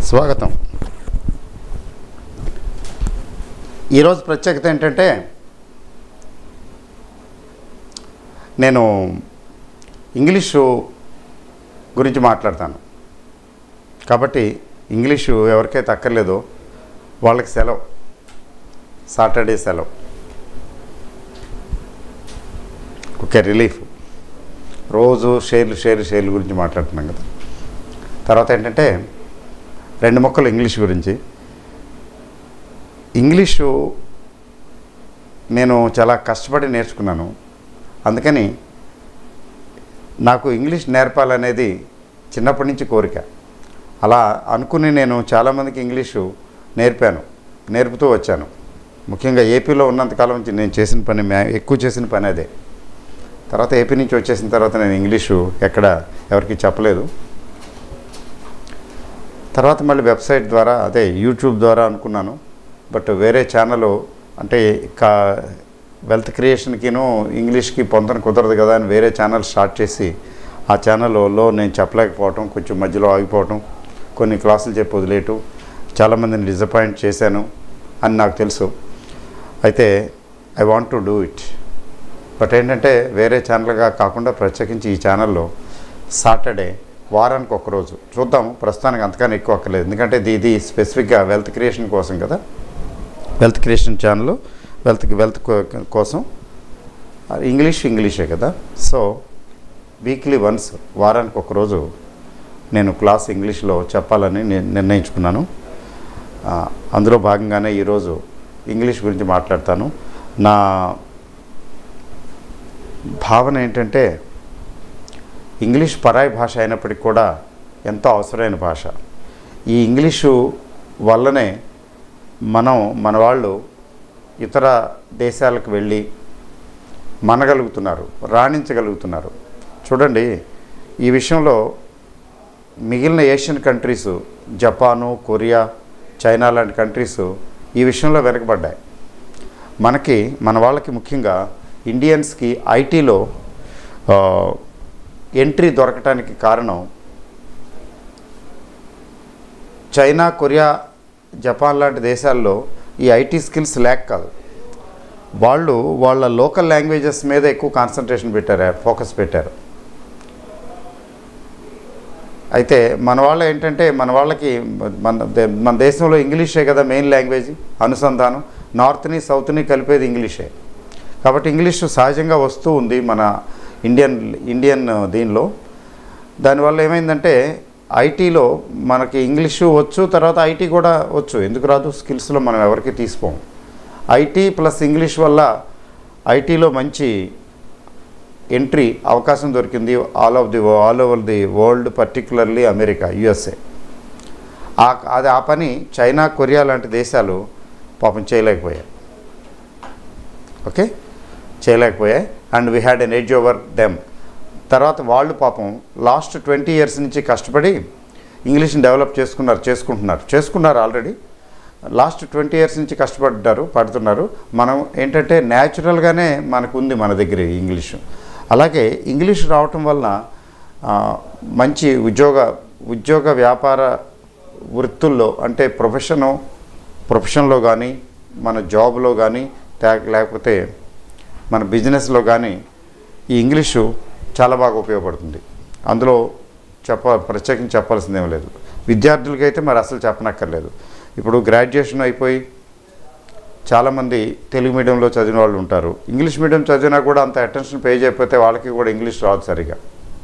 స్వాగతం ఈరోజు ప్రత్యేకత ఏంటంటే నేను ఇంగ్లీషు గురించి మాట్లాడతాను కాబట్టి ఇంగ్లీషు ఎవరికైతే అక్కర్లేదో వాళ్ళకి సెలవు సాటర్డే సెలవు ఓకే రిలీఫ్ రోజు షేర్లు షేర్లు షేర్లు గురించి మాట్లాడుతున్నాం కదా తర్వాత ఏంటంటే రెండు మొక్కలు ఇంగ్లీష్ గురించి ఇంగ్లీషు నేను చాలా కష్టపడి నేర్చుకున్నాను అందుకని నాకు ఇంగ్లీష్ నేర్పాలనేది చిన్నప్పటి నుంచి కోరిక అలా అనుకుని నేను చాలామందికి ఇంగ్లీషు నేర్పాను నేర్పుతూ వచ్చాను ముఖ్యంగా ఏపీలో ఉన్నంతకాలం నుంచి నేను చేసిన పని మ్యా- ఎక్కువ చేసిన పని అదే తర్వాత ఏపీ నుంచి వచ్చేసిన తర్వాత నేను ఇంగ్లీషు ఎక్కడ ఎవరికి చెప్పలేదు తర్వాత మళ్ళీ వెబ్సైట్ ద్వారా అదే యూట్యూబ్ ద్వారా అనుకున్నాను బట్ వేరే ఛానల్ అంటే కా వెల్త్ క్రియేషన్కిను ఇంగ్లీష్కి పొందన కుదరదు కదా అని వేరే ఛానల్ స్టార్ట్ చేసి ఆ ఛానల్లో నేను చెప్పలేకపోవటం కొంచెం మధ్యలో ఆగిపోవటం కొన్ని క్లాసులు చెప్పి వదిలేయటం చాలామందిని డిసప్పాయింట్ చేశాను అని నాకు తెలుసు అయితే I want to do it but ఏంటంటే వేరే ఛానల్గా కాకుండా ప్రత్యేకించి ఈ ఛానల్లో సాటర్డే వారానికి ఒక రోజు చూద్దాము ప్రస్తుతానికి అంతకన్నా ఎక్కువ అక్కర్లేదు ఎందుకంటే ఇది ఇది స్పెసిఫిక్గా వెల్త్ క్రియేషన్ కోసం కదా wealth creation channel wealth wealth కోసం ఇంగ్లీష్ ఇంగ్లీషే కదా సో వీక్లీ వన్స్ వారానికి ఒక రోజు నేను క్లాస్ ఇంగ్లీష్లో చెప్పాలని నేను నిర్ణయించుకున్నాను ఆ, అందులో భాగంగానే ఈరోజు ఇంగ్లీష్ గురించి మాట్లాడతాను నా భావన ఏంటంటే ఇంగ్లీష్ పరాయి భాష అయినప్పటికీ కూడా ఎంతో అవసరమైన భాష ఈ ఇంగ్లీషు వల్లనే మనం మన వాళ్ళు ఇతర దేశాలకు వెళ్ళి మనగలుగుతున్నారు రాణించగలుగుతున్నారు చూడండి ఈ విషయంలో మిగిలిన Asian countries Japan Korea China లాంటి కంట్రీస్ ఈ విషయంలో వెనకబడ్డాయి మనకి మన వాళ్ళకి ముఖ్యంగా ఇండియన్స్కి ఐటీలో ఎంట్రీ దొరకటానికి కారణం చైనా కొరియా జపాన్ లాంటి దేశాల్లో ఈ ఐటీ స్కిల్స్ లేక కాదు వాళ్ళు వాళ్ళ లోకల్ లాంగ్వేజెస్ మీద ఎక్కువ కాన్సన్ట్రేషన్ పెట్టారు ఫోకస్ పెట్టారు అయితే మన వాళ్ళ ఏంటంటే మన వాళ్ళకి మన దే- మన దేశంలో ఇంగ్లీషే కదా మెయిన్ లాంగ్వేజ్ అనుసంధానం నార్త్ని సౌత్ని కలిపేది ఇంగ్లీషే కాబట్టి ఇంగ్లీష్ సహజంగా వస్తూ ఉంది మన ఇండియన్ ఇండియన్ దీనిలో దానివల్ల ఏమైందంటే ఐటీలో మనకి ఇంగ్లీషు వచ్చు తర్వాత ఐటీ కూడా వచ్చు ఎందుకు రాదు స్కిల్స్లో మనం ఎవరికి తీసుకోము ఐటీ ప్లస్ ఇంగ్లీష్ వల్ల ఐటీలో మంచి ఎంట్రీ అవకాశం దొరికింది all of the all over the world particularly America USA ఆ అది ఆ పని చైనా కొరియా లాంటి దేశాలు పాపం చేయలేకపోయాయి ఓకే చేయలేకపోయాయి and we had an edge over them తర్వాత వాళ్ళు పాపం లాస్ట్ ట్వంటీ ఇయర్స్ నుంచి కష్టపడి ఇంగ్లీష్ని డెవలప్ చేసుకున్నారు చేసుకుంటున్నారు చేసుకున్నారు ఆల్రెడీ లాస్ట్ ట్వంటీ ఇయర్స్ నుంచి కష్టపడ్డారు పడుతున్నారు మనం ఏంటంటే న్యాచురల్గానే మనకు ఉంది మన దగ్గర ఈ ఇంగ్లీషు అలాగే ఇంగ్లీష్ రావటం వలన ఆ, మంచి ఉద్యోగ ఉద్యోగ వ్యాపార వృత్తుల్లో అంటే ప్రొఫెషను ప్రొఫెషన్లో కానీ మన జాబ్లో కానీ తే- లేకపోతే మన బిజినెస్లో కానీ ఈ ఇంగ్లీషు చాలా బాగా ఉపయోగపడుతుంది అందులో చెప్ప ప్రత్యేకించి చెప్పాల్సిందేం లేదు విద్యార్థులకైతే మరి అసలు చెప్పనక్కర్లేదు ఇప్పుడు గ్రాడ్యుయేషన్ అయిపోయి చాలామంది తెలుగు మీడియంలో చదివిన వాళ్ళు ఉంటారు ఇంగ్లీష్ మీడియం చదివినా కూడా అంత అటెన్షన్ పే చేయకపోతే వాళ్ళకి కూడా ఇంగ్లీష్ రాదు సరిగా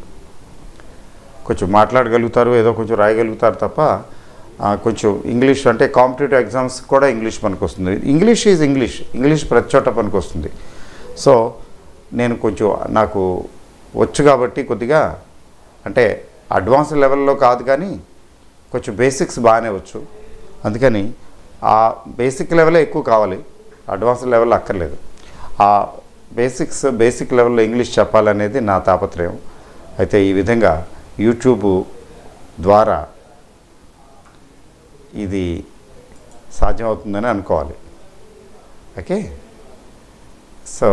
కొంచెం మాట్లాడగలుగుతారు ఏదో కొంచెం రాయగలుగుతారు తప్ప ఆ, కొంచెం ఇంగ్లీష్ అంటే కాంపిటేటివ్ ఎగ్జామ్స్ కూడా ఇంగ్లీష్ పనికి వస్తుంది ఇంగ్లీష్ ఈజ్ ఇంగ్లీష్ ఇంగ్లీష్ ప్రతి చోట పనికి వస్తుంది సో నేను కొంచెం నాకు వచ్చు కాబట్టి కొద్దిగా అంటే అడ్వాన్స్ లెవెల్లో కాదు కానీ కొంచెం బేసిక్స్ బాగానే వచ్చు అందుకని ఆ బేసిక్ లెవెలే ఎక్కువ కావాలి అడ్వాన్స్ లెవెల్ అక్కర్లేదు ఆ బేసిక్స్ బేసిక్ లెవెల్లో ఇంగ్లీష్ చెప్పాలనేది నా తాపత్రయం అయితే ఈ విధంగా యూట్యూబ్ ద్వారా ఇది సాధ్యమవుతుందని అనుకోవాలి ఓకే సో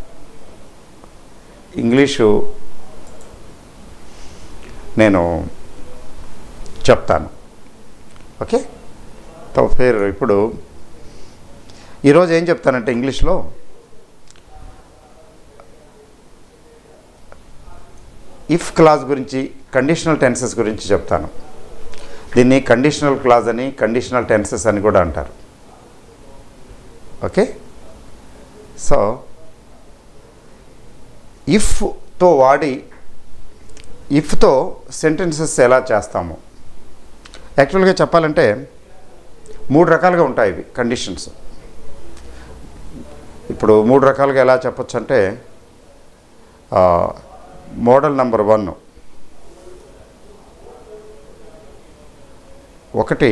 ఇంగ్లీషు నేను చెప్తాను ఓకే తో పేరు ఇప్పుడు ఈరోజు ఏం చెప్తానంటే ఇంగ్లీష్లో ఇఫ్ క్లాజ్ గురించి కండిషనల్ టెన్సెస్ గురించి చెప్తాను దీన్ని కండిషనల్ క్లాజ్ అని కండిషనల్ టెన్సెస్ అని కూడా అంటారు ఓకే సో ఇఫ్తో వాడి ఇఫ్తో సెంటెన్సెస్ ఎలా చేస్తాము యాక్చువల్గా చెప్పాలంటే మూడు రకాలుగా ఉంటాయి ఇవి కండిషన్స్ ఇప్పుడు మూడు రకాలుగా ఎలా చెప్పొచ్చు అంటే మోడల్ నంబర్ వన్ ఒకటి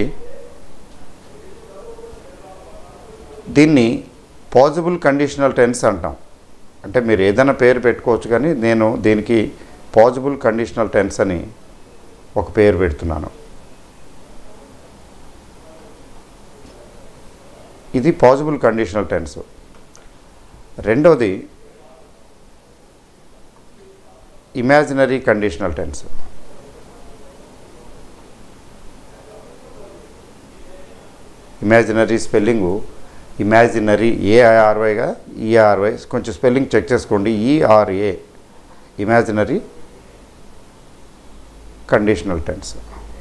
దీన్ని పాజిబుల్ కండిషనల్ టెన్స్ అంటాం అంటే మీరు ఏదైనా పేరు పెట్టుకోవచ్చు కానీ నేను దీనికి పాజిబుల్ కండిషనల్ టెన్స్ అని ఒక పేరు పెడుతున్నాను ఇది పాజిబుల్ కండిషనల్ టెన్స్ రెండవది imaginary conditional tense imaginary spelling imaginary ఏఆర్వైగా ఈఆర్వై కొంచెం స్పెల్లింగ్ చెక్ చేసుకోండి ఈఆర్ఏ ఇమాజినరీ కండిషనల్ టెన్స్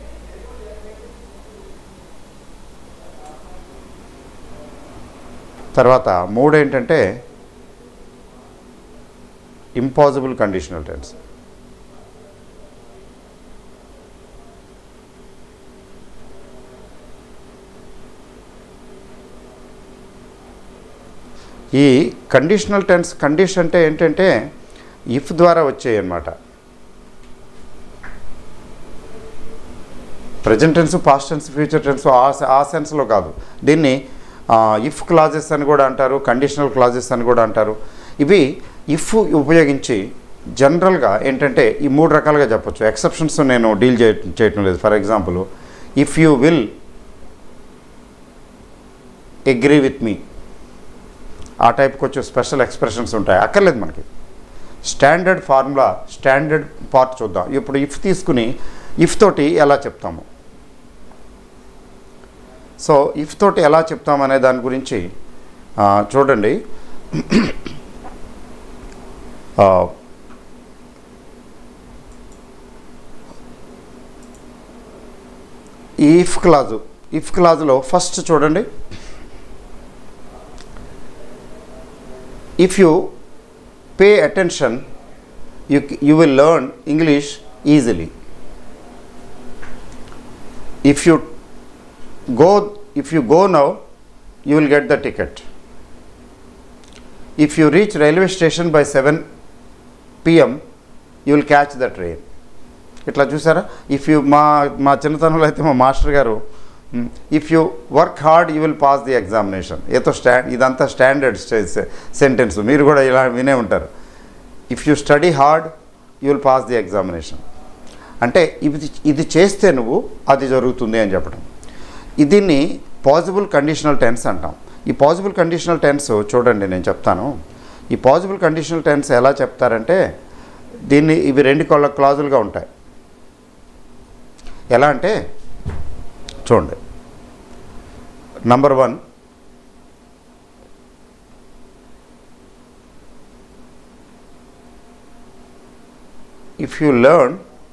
తర్వాత మూడు ఏంటంటే ఇంపాసిబుల్ కండిషనల్ టెన్స్ ఈ కండిషనల్ టెన్స్ కండిషన్ అంటే ఏంటంటే ఇఫ్ ద్వారా వచ్చాయి అన్నమాట present tense past tense future tense ఆ ఆ సెన్స్లో కాదు దీన్ని ఇఫ్ క్లాజెస్ అని కూడా అంటారు కండిషనల్ క్లాజెస్ అని కూడా అంటారు ఇవి ఇఫ్ ఉపయోగించి జనరల్గా ఏంటంటే ఈ మూడు రకాలుగా చెప్పొచ్చు ఎక్సెప్షన్స్ నేను డీల్ చేయ చేయటం లేదు for example if you will agree with me ఆ టైప్కి వచ్చే స్పెషల్ ఎక్స్ప్రెషన్స్ ఉంటాయి అక్కర్లేదు మనకి స్టాండర్డ్ ఫార్ములా స్టాండర్డ్ పార్ట్ చూద్దాం ఇప్పుడు ఇఫ్ తీసుకుని ఇఫ్ తోటి ఎలా చెప్తాము సో ఇఫ్ తోటి ఎలా చెప్తామనే దాని గురించి ఆ, చూడండి ఆ, ఈ ఇఫ్ క్లాజు ఇఫ్ క్లాజులో ఫస్ట్ చూడండి if you pay attention you, you will learn english easily if you go if you go now you will get the ticket if you reach railway station by 7 pm you will catch the train ఇట్లా చూసారా if you మా మా చిన్నతనంలో అయితే మా master garu if you work hard you will pass the examination ఏతో stand ఇదంతా standard sentence మీరు కూడా ఇలా వినే ఉంటారు if you study hard you will pass the examination అంటే ఇది ఇది చేస్తే నువ్వు అది జరుగుతుంది అని చెప్పడం దీన్ని పాజిబుల్ కండిషనల్ టెన్స్ అంటాం ఈ పాజిబుల్ కండిషనల్ టెన్స్ చూడండి నేను చెప్తాను ఈ పాజిబుల్ కండిషనల్ టెన్స్ ఎలా చెప్తారంటే దీన్ని ఇవి రెండు కొల్ల క్లాజులుగా ఉంటాయి ఎలా అంటే చూడండి number one if you learn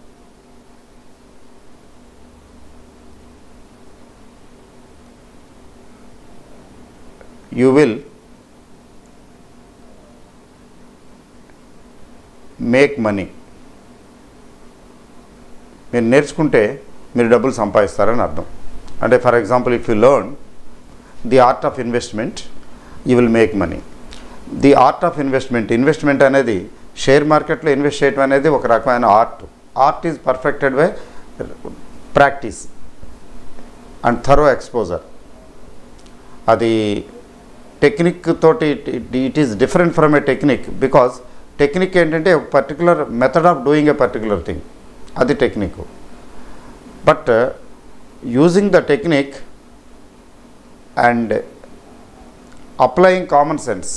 you will make money మీరు నేర్చుకుంటే మీరు డబ్బులు సంపాదిస్తారని అర్థం అంటే for example if you learn the art of investment you will make money the art of investment investment అనేది షేర్ మార్కెట్లో ఇన్వెస్ట్ చేయడం అనేది ఒక రకమైన art art is perfected by practice and thorough exposure అది టెక్నిక్ తోటి it is different from a technique because technique ఏంటంటే ఒక particular method of doing a particular thing అది technique but using the technique and applying common sense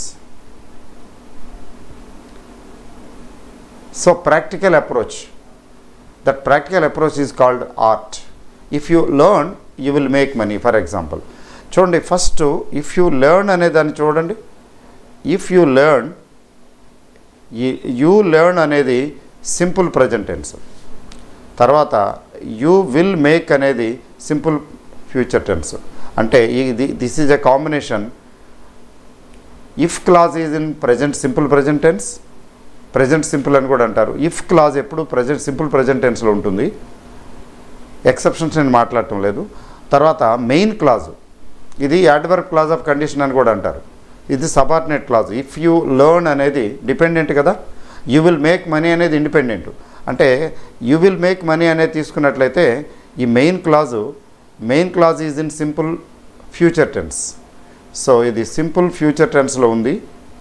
so practical approach that practical approach is called art if you learn you will make money for example చూడండి first if you learn అనే దాన్ని చూడండి if you learn you learn అనేది simple present tense తర్వాత you will make అనేది simple future tense అంటే ఇది this is a combination if clause is in present simple present tense present simple అని కూడా అంటారు ఇఫ్ క్లాజ్ ఎప్పుడు ప్రజెంట్ సింపుల్ ప్రజెంట్ టెన్స్లో ఉంటుంది ఎక్సెప్షన్స్ నేను మాట్లాడటం లేదు తర్వాత మెయిన్ క్లాజ్ ఇది యాడ్వర్క్ క్లాజ్ ఆఫ్ కండిషన్ అని కూడా అంటారు ఇది subordinate clause if you learn అనేది డిపెండెంట్ కదా యూ విల్ మేక్ మనీ అనేది ఇండిపెండెంట్ అంటే యూ విల్ మేక్ మనీ అనేది తీసుకున్నట్లయితే ఈ main clause main clause is in simple future tense so ఇది సింపుల్ ఫ్యూచర్ టెన్స్లో ఉంది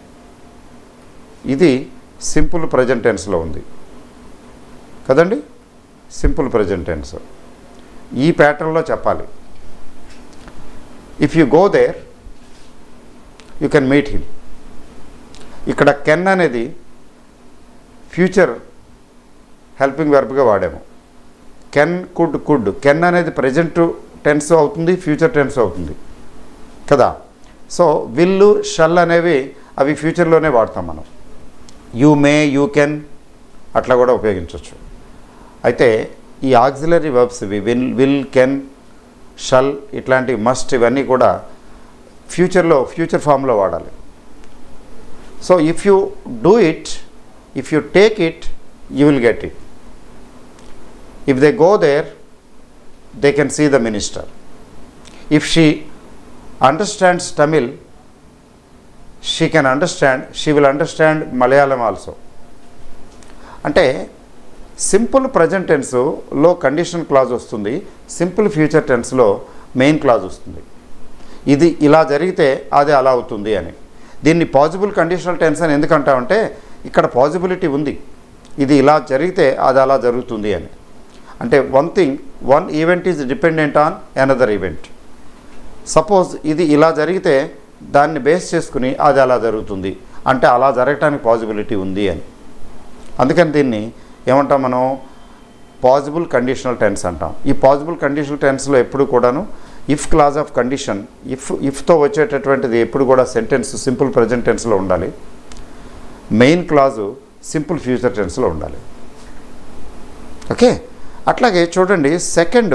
ఇది సింపుల్ ప్రజెంట్ టెన్స్లో ఉంది కదండి సింపుల్ ప్రజెంట్ టెన్స్ ఈ ప్యాటర్న్లో చెప్పాలి if you go there you can meet him ఇక్కడ కెన్ అనేది ఫ్యూచర్ హెల్పింగ్ వెర్బ్గా వాడాము కెన్ కుడ్ కుడ్ కెన్ అనేది ప్రజెంట్ టెన్స్ అవుతుంది ఫ్యూచర్ టెన్స్ అవుతుంది కదా సో విల్లు షల్ అనేవి అవి ఫ్యూచర్లోనే వాడతాం మనం యూ మే యూ కెన్ అట్లా కూడా ఉపయోగించవచ్చు అయితే ఈ ఆక్సిలరీ వర్బ్స్ ఇవి విల్ విల్ కెన్ షల్ ఇట్లాంటి మస్ట్ ఇవన్నీ కూడా ఫ్యూచర్లో ఫ్యూచర్ ఫామ్లో వాడాలి so if you do it if you take it you will get it if they go there they can see the minister if she understands Tamil she can understand she will understand Malayalam also అంటే simple present టెన్స్లో condition clause వస్తుంది simple future టెన్స్లో main clause వస్తుంది ఇది ఇలా జరిగితే అది అలా అవుతుంది అని దీన్ని పాజిబుల్ కండిషనల్ టెన్స్ అని ఎందుకంటామంటే ఇక్కడ పాజిబిలిటీ ఉంది ఇది ఇలా జరిగితే అది అలా జరుగుతుంది అని అంటే one thing one event is dependent on another event suppose ఇది ఇలా జరిగితే దాన్ని బేస్ చేసుకుని అది అలా జరుగుతుంది అంటే అలా జరగటానికి పాజిబిలిటీ ఉంది అని అందుకని దీన్ని ఏమంటాం మనం పాజిబుల్ కండిషనల్ టెన్స్ అంటాం ఈ పాజిబుల్ కండిషనల్ టెన్స్లో ఎప్పుడు కూడాను if clause of condition if ఇఫ్తో వచ్చేటటువంటిది ఎప్పుడు కూడా సెంటెన్స్ సింపుల్ ప్రజెంట్ టెన్స్లో ఉండాలి మెయిన్ క్లాజు సింపుల్ ఫ్యూచర్ టెన్స్లో ఉండాలి ఓకే అట్లాగే చూడండి సెకండ్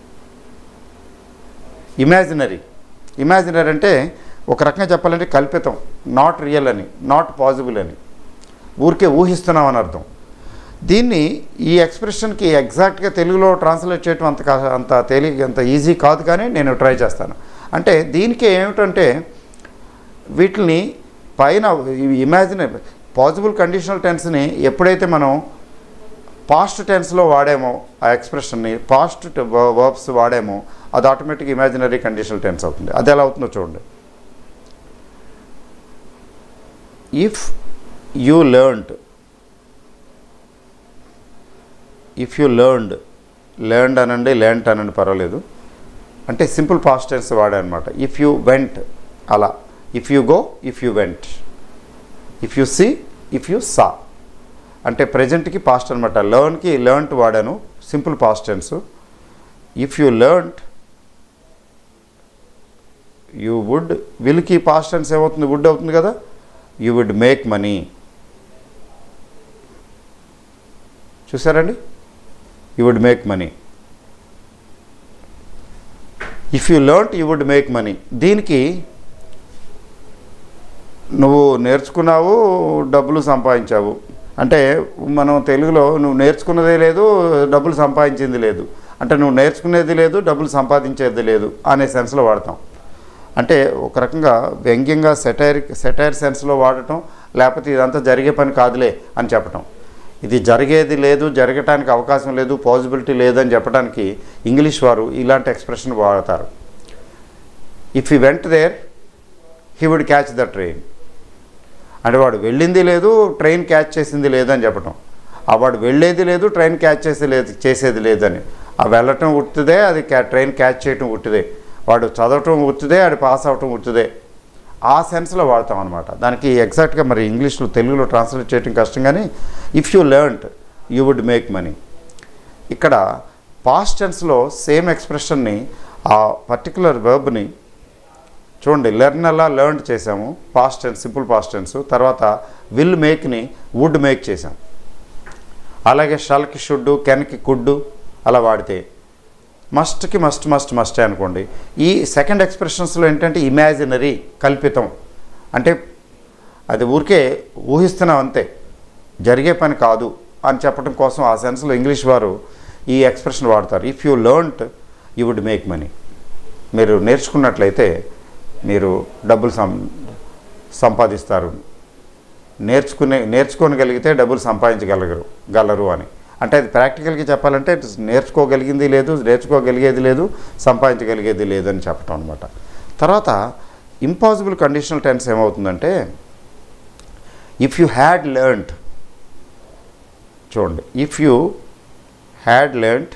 ఇమాజినరీ ఇమాజినరీ అంటే ఒక రకంగా చెప్పాలంటే కల్పితం నాట్ రియల్ అని నాట్ పాసిబుల్ అని ఊరికే ఊహిస్తున్నాం అని అర్థం దీన్ని ఈ ఎక్స్ప్రెషన్కి ఎగ్జాక్ట్గా తెలుగులో ట్రాన్స్లేట్ చేయడం అంత కా- అంత తేలి అంత ఈజీ కాదు కానీ నేను ట్రై చేస్తాను అంటే దీనికి ఏమిటంటే వీటిని పైన ఇమాజిన్ పాసిబుల్ కండిషనల్ టెన్స్ని ఎప్పుడైతే మనం పాస్ట్ టెన్స్లో వాడామో ఆ ఎక్స్ప్రెషన్ని పాస్ట్ వర్బ్స్ వాడామో అది ఆటోమేటిక్ ఇమాజినరీ కండిషనల్ టెన్స్ అవుతుంది అది ఎలా అవుతుందో చూడండి if you learned if you learned learned అనండి లెర్న్ట్ అనండి పర్వాలేదు అంటే సింపుల్ పాస్ట్ టెన్స్ వాడా అనమాట ఇఫ్ యూ వెంట్ అలా if you go if you went if you see if you saw అంటే ప్రజెంట్కి పాస్ట్ అనమాట లెర్న్కి లెర్న్ట్ వాడాను simple past tense if you learnt you would విల్కి పాస్ట్ టెన్స్ ఏమవుతుంది వుడ్ అవుతుంది కదా యూ వుడ్ మేక్ మనీ చూసారండి you would make money if you learnt you would make money దీనికి నువ్వు నేర్చుకున్నావు డబ్బులు సంపాదించావు అంటే మనం తెలుగులో నువ్వు నేర్చుకున్నదే లేదు డబ్బులు సంపాదించింది లేదు అంటే నువ్వు నేర్చుకునేది లేదు డబ్బులు సంపాదించేది లేదు అనే సెన్స్లో వాడతాం అంటే ఒక రకంగా వ్యంగ్యంగా సెటైర్ సెటైర్ సెన్స్లో వాడటం లేకపోతే ఇదంతా జరిగే పని కాదులే అని చెప్పటం ఇది జరిగేది లేదు జరగటానికి అవకాశం లేదు పాసిబిలిటీ లేదని చెప్పడానికి ఇంగ్లీష్ వారు ఇలాంటి ఎక్స్ప్రెషన్ వాడతారు if he went there he would catch the train అంటే వాడు వెళ్ళింది లేదు ట్రైన్ క్యాచ్ చేసింది లేదని చెప్పటం ఆ వాడు వెళ్ళేది లేదు ట్రైన్ క్యాచ్ చేసేది లేదు చేసేది లేదని ఆ వెళ్ళటం ఉట్టిదే అది క్యా ట్రైన్ క్యాచ్ చేయటం ఉట్టిదే వాడు చదవటం ఉట్టిదే వాడు పాస్ అవటం ఉట్టిదే ఆ సెన్స్లో వాడతాం అనమాట దానికి ఎగ్జాక్ట్గా మరి ఇంగ్లీష్లో తెలుగులో ట్రాన్స్లేట్ చేయడం కష్టం కానీ if you learnt you would make money ఇక్కడ పాస్ట్ టెన్స్లో సేమ్ ఎక్స్ప్రెషన్ని ఆ పర్టికులర్ వర్బ్ని చూడండి లెర్న్ అలా లెర్న్ చేసాము past tense simple past tense తర్వాత విల్ మేక్ని వుడ్ మేక్ చేసాం అలాగే షల్కి షుడ్ కెన్కి కుడ్డు అలా వాడితే మస్ట్కి మస్ట్ మస్ట్ మస్ట్ అనుకోండి ఈ సెకండ్ ఎక్స్ప్రెషన్స్లో ఏంటంటే ఇమాజినరీ కల్పితం అంటే అది ఊరికే ఊహిస్తున్నాం అంతే జరిగే పని కాదు అని చెప్పడం కోసం ఆ సెన్స్లో ఇంగ్లీష్ వారు ఈ ఎక్స్ప్రెషన్ వాడతారు if you learnt you would make money మీరు నేర్చుకున్నట్లయితే మీరు డబ్బులు సం సంపాదిస్తారు నేర్చుకునే నేర్చుకోగలిగితే డబ్బులు సంపాదించగలగరు గలరు అని అంటే అది ప్రాక్టికల్గా చెప్పాలంటే నేర్చుకోగలిగింది లేదు నేర్చుకోగలిగేది లేదు సంపాదించగలిగేది లేదు అని చెప్పటం అనమాట తర్వాత ఇంపాసిబుల్ కండిషనల్ టెన్స్ ఏమవుతుందంటే ఇఫ్ యూ హ్యాడ్ లెర్న్ట్ చూడండి if you had learnt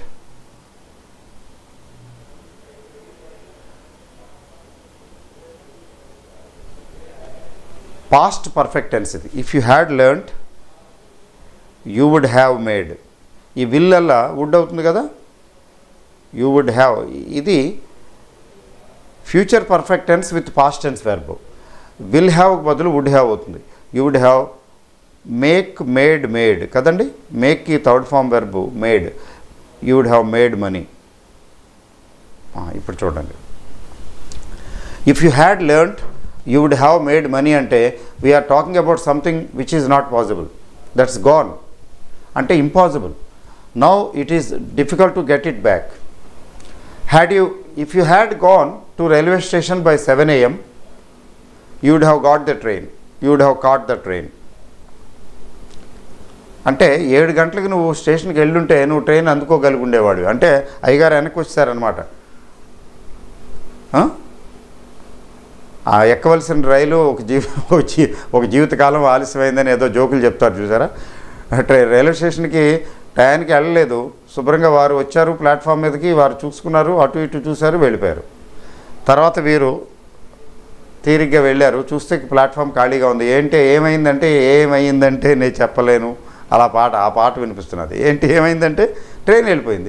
past perfect tense ఇది if you had learnt you would have made ఈ విల్ అలా వుడ్ అవుతుంది కదా యూ వుడ్ హ్యావ్ ఇది future perfect tense with past tense verb will have బదులు would have అవుతుంది you would have make made made కదండి మేక్కి third form verb made you would have made money ఇప్పుడు చూడండి if you had learnt you would have made money అంటే we are talking about something which is not possible that's gone అంటే impossible now it is difficult to get it back had you if you had gone to railway station by seven AM you would have got the train you would have caught the train అంటే ఏడు గంటలకు నువ్వు స్టేషన్కి వెళ్ళుంటే నువ్వు train అందుకోగలిగి ఉండేవాడు అంటే అయ్యగారు వెనక్కి వచ్చారనమాట ఆ ఎక్కవలసిన రైలు ఒక జీవ ఒక జీ ఒక జీవితకాలం ఆలస్యమైందని ఏదో జోకులు చెప్తారు చూసారా ట్రై రైల్వే స్టేషన్కి టయానికి వెళ్ళలేదు శుభ్రంగా వారు వచ్చారు ప్లాట్ఫామ్ మీదకి వారు చూసుకున్నారు అటు ఇటు చూశారు వెళ్ళిపోయారు తర్వాత వీరు తీరిగ్గా వెళ్ళారు చూస్తే ప్లాట్ఫామ్ ఖాళీగా ఉంది ఏంటి ఏమైందంటే ఏమైందంటే నేను చెప్పలేను అలా పాట ఆ పాట వినిపిస్తున్నది ఏంటి ఏమైందంటే ట్రైన్ వెళ్ళిపోయింది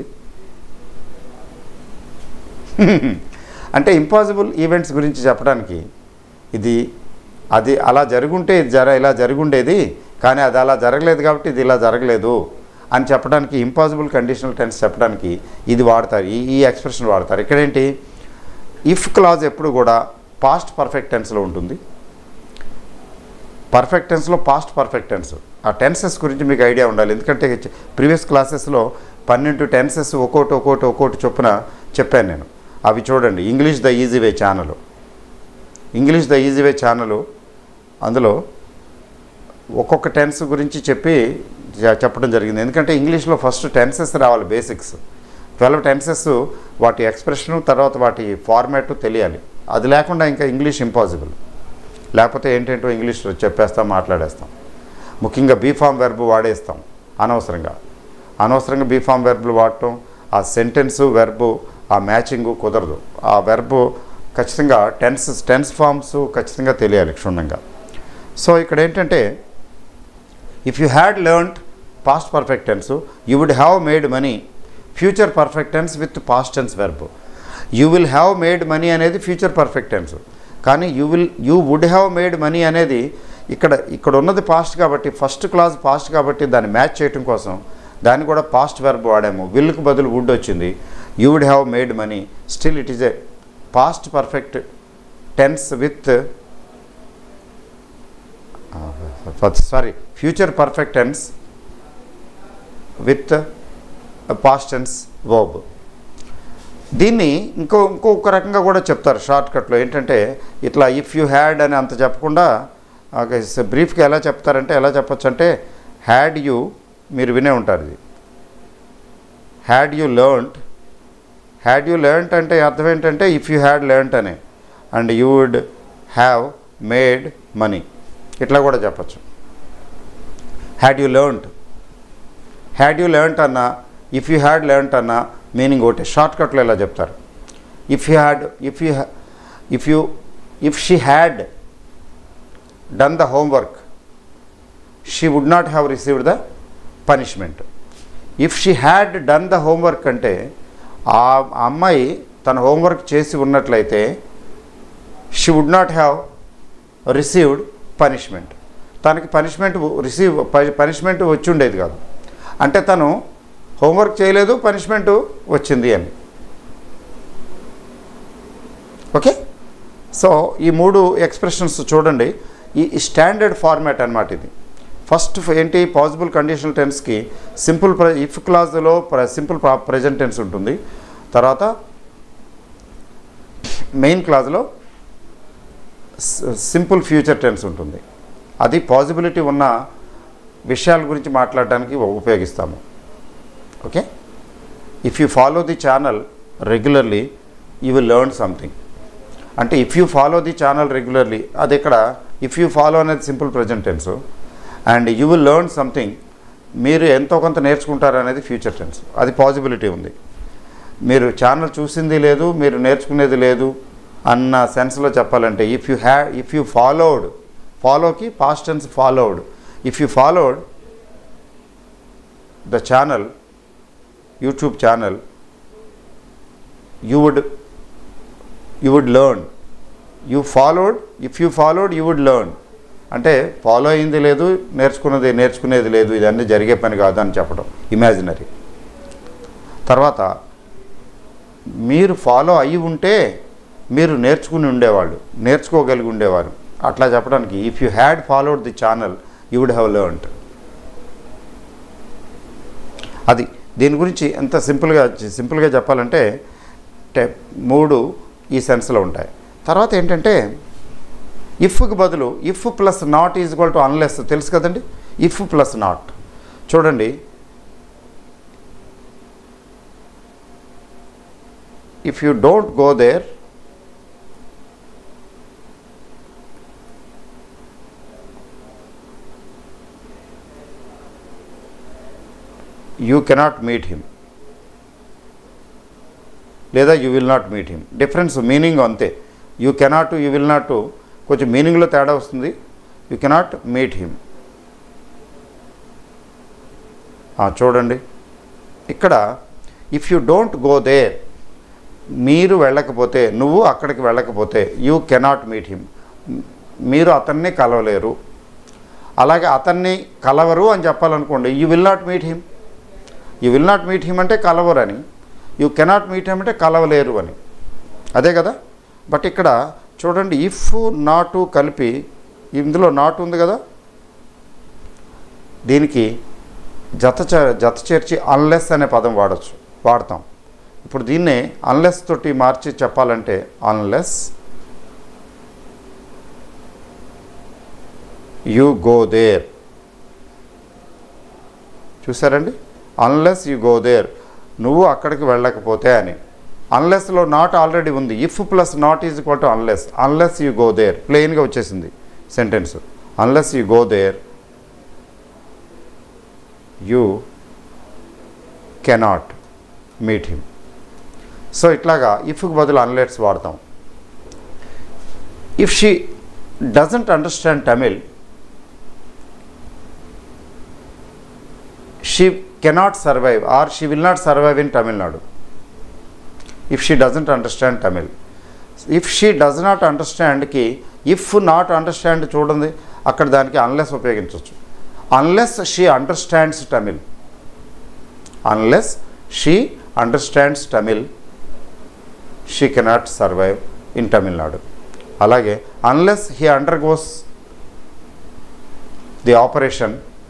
అంటే ఇంపాసిబుల్ ఈవెంట్స్ గురించి చెప్పడానికి ఇది అది అలా జరుగుంటే ఇది జర ఇలా జరుగుండేది కానీ అది అలా జరగలేదు కాబట్టి ఇది ఇలా జరగలేదు అని చెప్పడానికి ఇంపాసిబుల్ కండిషనల్ టెన్స్ చెప్పడానికి ఇది వాడతారు ఈ ఈ ఎక్స్ప్రెషన్ వాడతారు ఇక్కడేంటి ఇఫ్ క్లాజ్ ఎప్పుడు కూడా పాస్ట్ పర్ఫెక్ట్ టెన్స్లో ఉంటుంది పర్ఫెక్ట్ టెన్స్లో పాస్ట్ పర్ఫెక్ట్ టెన్స్ ఆ టెన్సెస్ గురించి మీకు ఐడియా ఉండాలి ఎందుకంటే ప్రీవియస్ క్లాసెస్లో పన్నెండు టెన్సెస్ ఒక్కోటి ఒక్కోటి ఒక్కోటి చొప్పున చెప్పాను నేను అవి చూడండి English the easy way channel English the easy way channel అందులో ఒక్కొక్క టెన్స్ గురించి చెప్పి చె- చెప్పడం జరిగింది ఎందుకంటే ఇంగ్లీష్లో ఫస్ట్ టెన్సెస్ రావాలి బేసిక్స్ ట్వెల్వ్ టెన్సెస్ వాటి ఎక్స్ప్రెషను తర్వాత వాటి ఫార్మాట్ తెలియాలి అది లేకుండా ఇంకా ఇంగ్లీష్ ఇంపాసిబుల్ లేకపోతే ఏంటంటో ఇంగ్లీష్ చెప్పేస్తాం మాట్లాడేస్తాం ముఖ్యంగా బీఫామ్ వెర్బ్ వాడేస్తాం అనవసరంగా అనవసరంగా బీఫామ్ వెర్బ్లు వాడటం ఆ సెంటెన్సు వెర్బు ఆ మ్యాచింగు కుదరదు ఆ వెర్బు ఖచ్చితంగా టెన్స్ టెన్స్ ఫామ్స్ ఖచ్చితంగా తెలియాలి క్షుణ్ణంగా సో ఇక్కడ ఏంటంటే if you had learned past perfect tense you would have made money future perfect tense with past tense verb you will have made money అనేది ఫ్యూచర్ పర్ఫెక్ట్ టెన్స్ కానీ you will you would have made money అనేది ఇక్కడ ఇక్కడ ఉన్నది past కాబట్టి first class past కాబట్టి దాన్ని match చేయడం కోసం దాన్ని కూడా పాస్ట్ వెర్బ్ వాడాము విల్కి బదులు వుడ్ వచ్చింది you would have made money still it is a past perfect tense with sorry future perfect tense with past tense verb దీన్ని ఇంకో ఇంకొక రకంగా కూడా చెప్తారు షార్ట్ కట్లో ఏంటంటే ఇట్లా ఇఫ్ యూ హ్యాడ్ అని అంత చెప్పకుండా బ్రీఫ్గా ఎలా చెప్తారంటే ఎలా చెప్పొచ్చు అంటే హ్యాడ్ యూ మీరు వినే ఉంటారు ఇది had you learnt had you learnt అంటే అర్థం ఏంటంటే ఇఫ్ యూ హ్యాడ్ లెర్న్ట్ అనే and you would have made money ఇట్లా కూడా చెప్పచ్చు had you learnt had you learnt అన్నా ఇఫ్ యూ హ్యాడ్ లెర్న్ట్ అన్నా మీనింగ్ ఒకటి షార్ట్ కట్లో ఇలా చెప్తారు if you had if you if you if she had done the homework she would not have received the punishment if she had done the homework అంటే ఆ అమ్మాయి తన homework చేసి ఉన్నట్లయితే she would not have received punishment తనకి punishment receive punishment వచ్చి ఉండేది కాదు అంటే తను హోంవర్క్ చేయలేదు పనిష్మెంట్ వచ్చింది అని ఓకే సో ఈ మూడు ఎక్స్ప్రెషన్స్ చూడండి ఈ స్టాండర్డ్ ఫార్మాట్ అనమాట ఇది ఫస్ట్ ఏంటి పాసిబుల్ కండిషనల్ టెన్స్కి సింపుల్ ప్ర ఇఫ్ క్లాజ్లో ప్ర సింపుల్ ప్రజెంట్ టెన్స్ ఉంటుంది తర్వాత మెయిన్ క్లాజ్లో సింపుల్ ఫ్యూచర్ టెన్స్ ఉంటుంది అది పాసిబిలిటీ ఉన్న విషయాల గురించి మాట్లాడడానికి ఉపయోగిస్తాము okay if you follow the channel regularly you will learn something అంటే if you follow the channel regularly అది ఇక్కడ ఇఫ్ యూ ఫాలో అనేది simple present tense and you will learn something మీరు ఎంతో కొంత నేర్చుకుంటారు అనేది ఫ్యూచర్ టెన్స్ అది పాసిబిలిటీ ఉంది మీరు ఛానల్ చూసింది లేదు మీరు నేర్చుకునేది లేదు అన్న సెన్స్లో చెప్పాలంటే ఇఫ్ యూ హ్యా ఇఫ్ యూ ఫాలోడ్ ఫాలోకి past tense followed if you followed the channel YouTube channel you would you would learn you followed if you followed you would learn అంటే ఫాలో అయింది లేదు నేర్చుకున్నది నేర్చుకునేది లేదు ఇదన్నీ జరిగే పని కాదు అని చెప్పడం ఇమాజినరీ తర్వాత మీరు ఫాలో అయ్యి ఉంటే మీరు నేర్చుకుని ఉండేవాళ్ళు నేర్చుకోగలిగి ఉండేవారు అట్లా చెప్పడానికి if you had followed the channel you would have learned అది దీని గురించి ఎంత సింపుల్గా సింపుల్గా చెప్పాలంటే టే- మూడు ఈ సెన్స్లో ఉంటాయి తర్వాత ఏంటంటే ఇఫ్కి బదులు if plus not is equal to unless తెలుసు కదండి ఇఫ్ ప్లస్ నాట్ చూడండి if you don't go there you cannot meet him లేదా you will not meet him difference meaning అంతే you cannot you will not కొంచెం మీనింగ్లో తేడా వస్తుంది you cannot meet him చూడండి ఇక్కడ if you don't go there మీరు వెళ్ళకపోతే నువ్వు అక్కడికి వెళ్ళకపోతే యూ కెనాట్ మీట్ హిమ్ మీరు అతన్ని కలవలేరు అలాగే అతన్ని కలవరు అని చెప్పాలనుకోండి you will not meet him you will not meet him అంటే కలవరు అని యూ కెనాట్ మీట్ హిమ్ అంటే కలవలేరు అని అదే కదా బట్ ఇక్కడ చూడండి ఇఫ్ నాటు కలిపి ఇందులో నాటు ఉంది కదా దీనికి జత చే- జత చేర్చి అన్లెస్ అనే పదం వాడచ్చు వాడతాం ఇప్పుడు దీన్నే అన్లెస్ తోటి మార్చి చెప్పాలంటే అన్లెస్ యూ గో దేర్ చూసారండి అన్లెస్ యూ గో దేర్ నువ్వు అక్కడికి వెళ్ళకపోతే అని అన్లెస్లో నాట్ ఆల్రెడీ ఉంది if plus not is equal to unless unless you go there ప్లెయిన్గా వచ్చేసింది sentence unless you go there you cannot meet him so ఇట్లాగా ఇఫ్కి బదులు అన్లెట్స్ వాడతాం if she doesn't understand Tamil she cannot survive or she will not survive in Tamil Nadu if she doesn't understand Tamil if she does not అండర్స్టాండ్కి if not understand చూడండి అక్కడ దానికి unless ఉపయోగించవచ్చు unless she understands Tamil unless she understands Tamil she cannot survive in Tamil Nadu అలాగే unless he undergoes the operation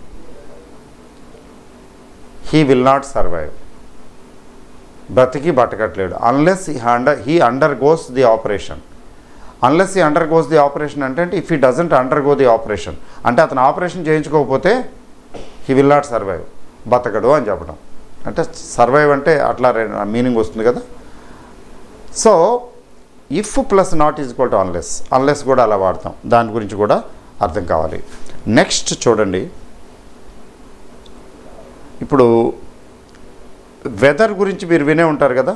he will not survive బ్రతికి బతకట్లేడు unless he under he undergoes the operation unless he undergoes the operation అంటే if he doesn't undergo the operation అంటే అతను operation చేయించుకోకపోతే he will not survive బతకడు అని చెప్పడం అంటే సర్వైవ్ అంటే అట్లా మీనింగ్ వస్తుంది కదా so if plus not is equal to unless unless కూడా అలా వాడతాం దాని గురించి కూడా అర్థం కావాలి నెక్స్ట్ చూడండి ఇప్పుడు వెదర్ గురించి మీరు వినే ఉంటారు కదా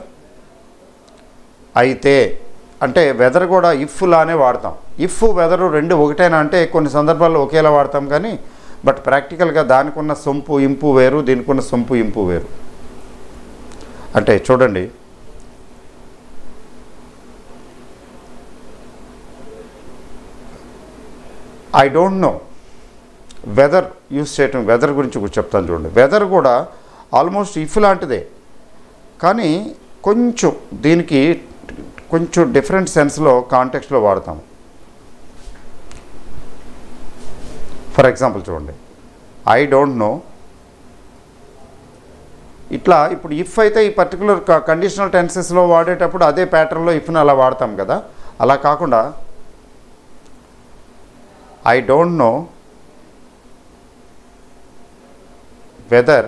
అయితే అంటే వెదర్ కూడా ఇఫ్ లానే వాడతాం ఇఫ్ వెదరు రెండు ఒకటేనా అంటే కొన్ని సందర్భాల్లో ఒకేలా వాడతాం కానీ బట్ ప్రాక్టికల్గా దానికి ఉన్న సొంపు ఇంపు వేరు దీనికి ఉన్న సొంపు ఇంపు వేరు అంటే చూడండి I don't know whether use చేయటం వెదర్ గురించి కూడా చెప్తాను చూడండి వెదర్ కూడా ఆల్మోస్ట్ ఇఫ్ లాంటిదే కానీ కొంచెం దీనికి కొంచెం డిఫరెంట్ సెన్స్లో కాంటెక్స్లో వాడతాం ఫర్ ఎగ్జాంపుల్ చూడండి ఐ డోంట్ నో ఇట్లా ఇప్పుడు ఇఫ్ అయితే ఈ పర్టికులర్ కండిషనల్ టెన్సెస్లో వాడేటప్పుడు అదే ప్యాటర్న్లో ఇఫ్ని అలా వాడతాం కదా అలా కాకుండా I don't know whether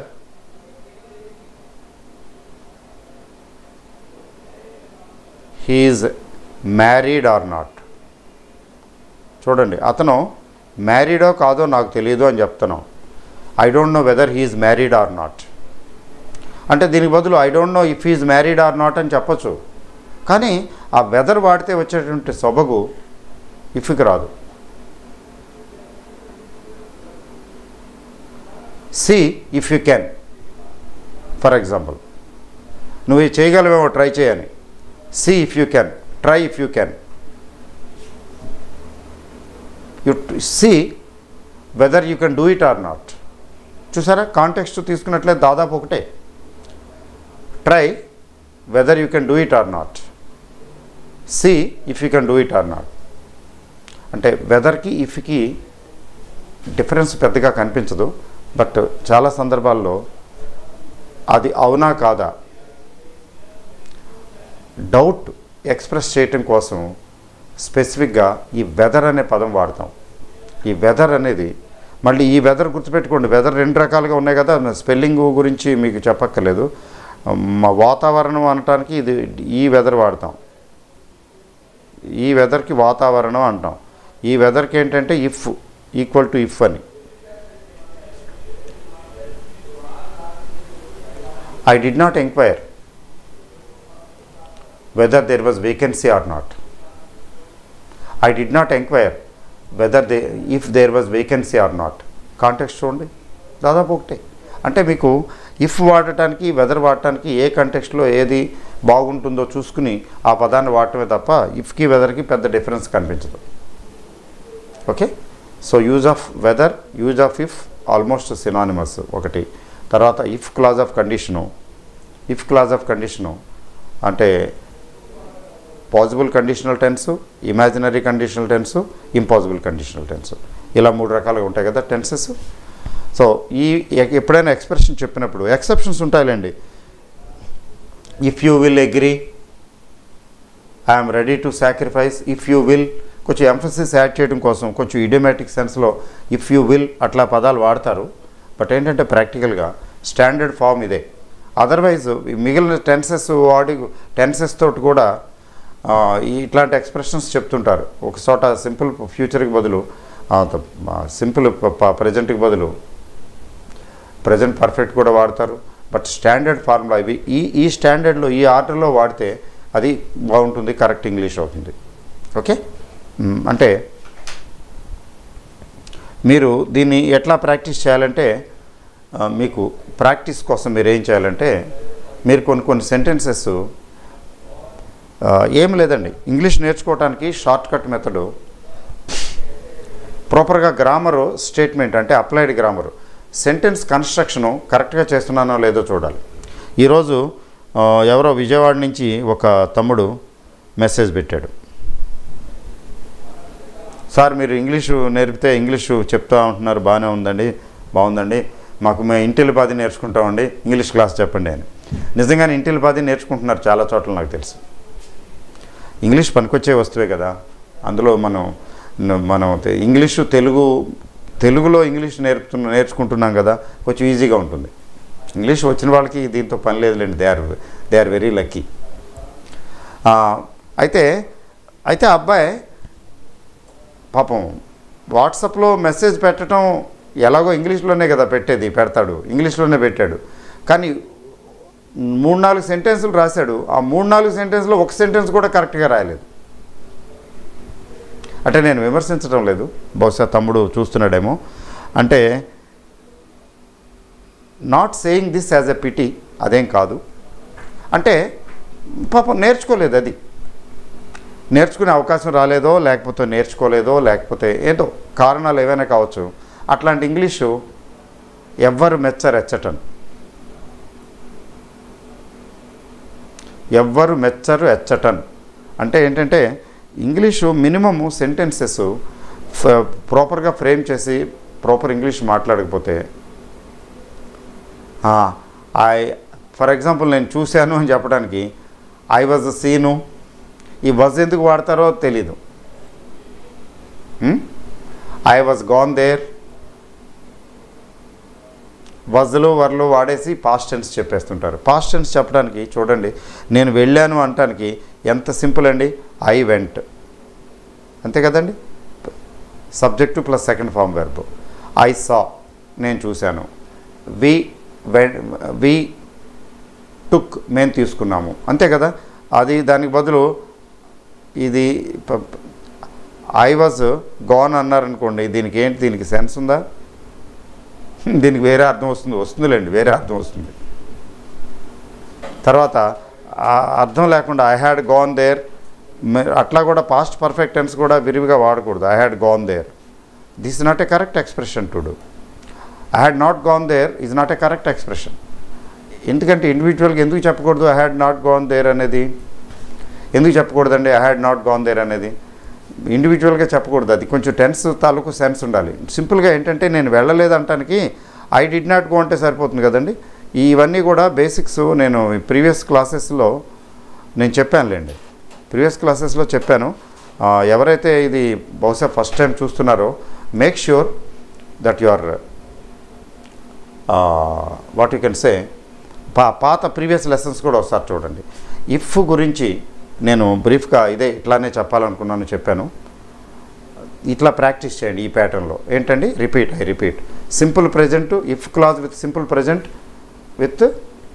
he's married or not చూడండి అతను మ్యారీడో కాదో నాకు తెలియదు అని చెప్తున్నాం I don't know whether he's married or not అంటే దీనికి బదులు I don't know if he's married or not అని చెప్పొచ్చు కానీ ఆ వెదర్ వాడితే వచ్చేటువంటి సొబగు ఇఫ్కి రాదు see if you can for example నువ్వు ఇది చేయగలవేమో ట్రై చేయని see if you can try if you can you see whether you can do it or not చూసారా కాంటెక్స్ట్ తీసుకున్నట్లయితే దాదాపు ఒకటే try whether you can do it or not see if you can do it or not అంటే వెదర్కి ఇఫ్కి difference పెద్దగా కనిపించదు but చాలా సందర్భాల్లో అది అవునా కాదా డౌట్ ఎక్స్ప్రెస్ చేయటం కోసం స్పెసిఫిక్గా ఈ వెదర్ అనే పదం వాడతాం ఈ వెదర్ అనేది మళ్ళీ ఈ వెదర్ గుర్తుపెట్టుకోండి వెదర్ రెండు రకాలుగా ఉన్నాయి కదా స్పెల్లింగ్ గురించి మీకు చెప్పక్కర్లేదు మా వాతావరణం అనటానికి ఇది ఈ వెదర్ వాడతాం ఈ వెదర్కి వాతావరణం అంటాం ఈ వెదర్కి ఏంటంటే ఇఫ్ ఈక్వల్ టు ఇఫ్ అని I did not enquire whether there was vacancy or not I did not enquire whether they if there was vacancy or not context చూడండి దాదాపు ఒకటే అంటే మీకు ఇఫ్ వాడటానికి వెదర్ వాడటానికి ఏ కంటెక్స్ట్లో ఏది బాగుంటుందో చూసుకుని ఆ పదాన్ని వాడటమే తప్ప ఇఫ్కి వెదర్కి పెద్ద డిఫరెన్స్ కనిపించదు okay so use of whether use of if almost synonymous ఒకటి తర్వాత if clause of condition if clause of condition అంటే possible conditional tense imaginary conditional tense impossible conditional tense ఇలా మూడు రకాలుగా ఉంటాయి కదా టెన్సెస్ సో ఈ ఎ- ఎప్పుడైనా ఎక్స్ప్రెషన్ చెప్పినప్పుడు ఎక్సెప్షన్స్ ఉంటాయిలేండి if you will agree I'm ready to sacrifice if you will కొంచెం ఎంఫసిస్ యాడ్ చేయడం కోసం కొంచెం ఇడియోమేటిక్ సెన్స్లో ఇఫ్ యూ విల్ అట్లా పదాలు వాడతారు బట్ ఏంటంటే ప్రాక్టికల్గా స్టాండర్డ్ ఫామ్ ఇదే అదర్వైజ్ మిగిలిన టెన్సెస్ వాడి టెన్సెస్ తోటి కూడా ఆ, ఈ ఇట్లాంటి ఎక్స్ప్రెషన్స్ చెప్తుంటారు ఒక చోట సింపుల్ ఫ్యూచర్కి బదులు సింపుల్ ప్రజెంట్కి బదులు ప్రజెంట్ పర్ఫెక్ట్ కూడా వాడతారు బట్ స్టాండర్డ్ ఫార్ములా ఇవి ఈ ఈ స్టాండర్డ్లో ఈ ఆర్డర్లో వాడితే అది బాగుంటుంది కరెక్ట్ ఇంగ్లీష్ అవుతుంది ఓకే మ్, అంటే మీరు దీన్ని ఎట్లా ప్రాక్టీస్ చేయాలంటే ఆ, మీకు ప్రాక్టీస్ కోసం మీరు ఏం చేయాలంటే మీరు కొన్ని కొన్ని సెంటెన్సెస్ ఏం లేదండి ఇంగ్లీష్ నేర్చుకోవడానికి షార్ట్ కట్ మెథడు ప్రాపర్గా గ్రామరు స్టేట్మెంట్ అంటే అప్లైడ్ గ్రామరు సెంటెన్స్ కన్స్ట్రక్షను కరెక్ట్గా చేస్తున్నానో లేదో చూడాలి ఈరోజు ఆ, ఎవరో విజయవాడ నుంచి ఒక తమ్ముడు మెసేజ్ పెట్టాడు సార్ మీరు ఇంగ్లీషు నేర్పితే ఇంగ్లీషు చెప్తా ఉంటున్నారు బాగానే ఉందండి బాగుందండి మాకు మేము ఇంటిల్లి పాది నేర్చుకుంటామండి ఇంగ్లీష్ క్లాస్ చెప్పండి అని నిజంగానే ఇంటిల్లి పాది నేర్చుకుంటున్నారు చాలా చోట్ల నాకు తెలుసు ఇంగ్లీష్ పనికొచ్చే వస్తువే కదా అందులో మనం న- మనం తె- ఇంగ్లీషు తెలుగు తెలుగులో ఇంగ్లీష్ నేర్పుతున్న నేర్చుకుంటున్నాం కదా కొంచెం ఈజీగా ఉంటుంది ఇంగ్లీష్ వచ్చిన వాళ్ళకి దీంతో పని లేదులేండి they are they are very lucky అయితే అయితే ఆ అబ్బాయి పాపం వాట్సాప్లో మెసేజ్ పెట్టడం ఎలాగో ఇంగ్లీష్లోనే కదా పెట్టేది పెడతాడు ఇంగ్లీష్లోనే పెట్టాడు కానీ మూడు నాలుగు సెంటెన్సులు రాశాడు ఆ మూడు నాలుగు సెంటెన్స్లో ఒక సెంటెన్స్ కూడా కరెక్ట్గా రాయలేదు అంటే నేను విమర్శించడం లేదు బహుశా తమ్ముడు చూస్తున్నాడేమో అంటే not saying this as a pity అదేం కాదు అంటే పాపం నేర్చుకోలేదు అది నేర్చుకునే అవకాశం రాలేదో లేకపోతే నేర్చుకోలేదో లేకపోతే ఏదో కారణాలు ఏవైనా కావచ్చు అట్లాంటి ఇంగ్లీషు ఎవ్వరు మెచ్చరెచ్చటం ఎవ్వరు మెచ్చరు ఎచ్చటన్ అంటే ఏంటంటే ఇంగ్లీషు మినిమము సెంటెన్సెస్ ప్రాపర్గా ఫ్రేమ్ చేసి ప్రాపర్ ఇంగ్లీష్ మాట్లాడకపోతే ఐ ఫర్ ఎగ్జాంపుల్ నేను చూశాను అని చెప్పడానికి ఐ వాజ్ సీను ఈ వజ్ ఎందుకు వాడతారో తెలీదు ఐ వాజ్ గాన్ దేర్ వజ్లు వర్లు వాడేసి పాస్ట్ టెన్స్ చెప్పేస్తుంటారు పాస్ట్ టెన్స్ చెప్పడానికి చూడండి నేను వెళ్ళాను అనటానికి ఎంత సింపుల్ అండి ఐ వెంట్ అంతే కదండి subject plus second form verb I saw నేను చూశాను వి వి టుక్ మేము తీసుకున్నాము అంతే కదా అది దానికి బదులు ఇది ఐ వాజ్ గాన్ అన్నారనుకోండి దీనికి ఏంటి దీనికి సెన్స్ ఉందా దీనికి వేరే అర్థం వస్తుంది వస్తుందిలేండి వేరే అర్థం వస్తుంది తర్వాత ఆ అర్థం లేకుండా ఐ హ్యాడ్ గాన్ దేర్ అట్లా కూడా పాస్ట్ పర్ఫెక్ట్ టెన్స్ కూడా విరివిగా వాడకూడదు I had gone there this is not a correct expression to do I had not gone there is not a correct expression ఎందుకంటే ఇండివిజువల్గా ఎందుకు చెప్పకూడదు I had not gone there అనేది ఎందుకు చెప్పకూడదండి I had not gone there అనేది ఇండివిజువల్గా చెప్పకూడదు అది కొంచెం టెన్స్ తాలూకు సెన్స్ ఉండాలి సింపుల్గా ఏంటంటే నేను వెళ్ళలేదు అంటానికి ఐ డిడ్ నాట్ గో అంటే సరిపోతుంది కదండి ఇవన్నీ కూడా బేసిక్స్ నేను ప్రీవియస్ క్లాసెస్లో నేను చెప్పానులేండి ప్రీవియస్ క్లాసెస్లో చెప్పాను ఆ, ఎవరైతే ఇది బహుశా ఫస్ట్ టైం చూస్తున్నారో make sure that you are what you can say పా పాత ప్రీవియస్ లెసన్స్ కూడా ఒకసారి చూడండి ఇఫ్ గురించి నేను బ్రీఫ్గా ఇదే ఇట్లానే చెప్పాలనుకున్నాను చెప్పాను ఇట్లా ప్రాక్టీస్ చేయండి ఈ ప్యాటర్న్లో ఏంటండి repeat I repeat simple present if clause with simple present with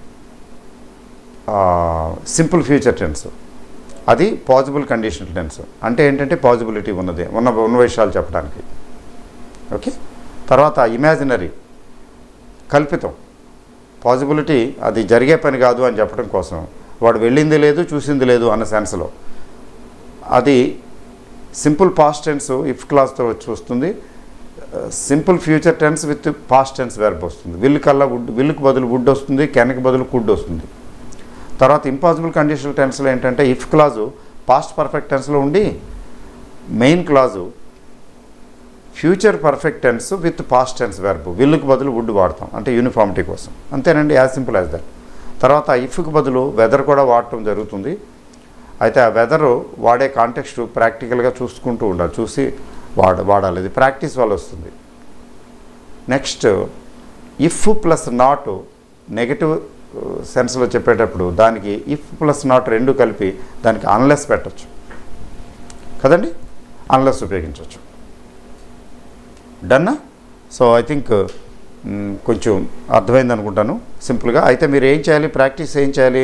simple future tense అది పాజిబుల్ కండిషన్ టెన్స్ అంటే ఏంటంటే పాజిబిలిటీ ఉన్నది ఉన్న ఉన్న విషయాలు చెప్పడానికి ఓకే తర్వాత ఇమాజినరీ కల్పితం పాజిబిలిటీ అది జరిగే పని కాదు అని చెప్పడం కోసం వాడు వెళ్ళింది లేదు చూసింది లేదు అన్న సెన్స్లో అది సింపుల్ పాస్ట్ టెన్స్ ఇఫ్ క్లాస్తో వచ్చి వస్తుంది simple future tense with past tense verb వస్తుంది విల్ కల్లా వుడ్ విల్కి బదులు వుడ్ వస్తుంది కెన్కి బదులు కుడ్ వస్తుంది తర్వాత ఇంపాసిబుల్ కండిషనల్ టెన్స్లో ఏంటంటే ఇఫ్ క్లాజు పాస్ట్ పర్ఫెక్ట్ టెన్స్లో ఉండి main clause future perfect tense with past tense verb విల్లుకి బదులు వుడ్ వాడతాం అంటే యూనిఫామిటీ కోసం అంతేనండి యాజ్ సింపుల్ యాజ్ దట్ తర్వాత ఇఫ్కి బదులు వెదర్ కూడా వాడటం జరుగుతుంది అయితే ఆ వెదర్ వాడే కాంటెక్స్ట్ ప్రాక్టికల్గా చూసుకుంటూ ఉండాలి చూసి వాడ వాడాలి ఇది ప్రాక్టీస్ వల్ల వస్తుంది next if plus not negative సెన్స్లో చెప్పేటప్పుడు దానికి ఇఫ్ ప్లస్ నాట్ రెండు కలిపి దానికి అన్లెస్ పెట్టచ్చు కదండి అన్లెస్ ఉపయోగించవచ్చు డన్నా సో ఐ థింక్ కొంచెం అర్థమైంది అనుకుంటాను సింపుల్గా అయితే మీరు ఏం చేయాలి ప్రాక్టీస్ ఏం చేయాలి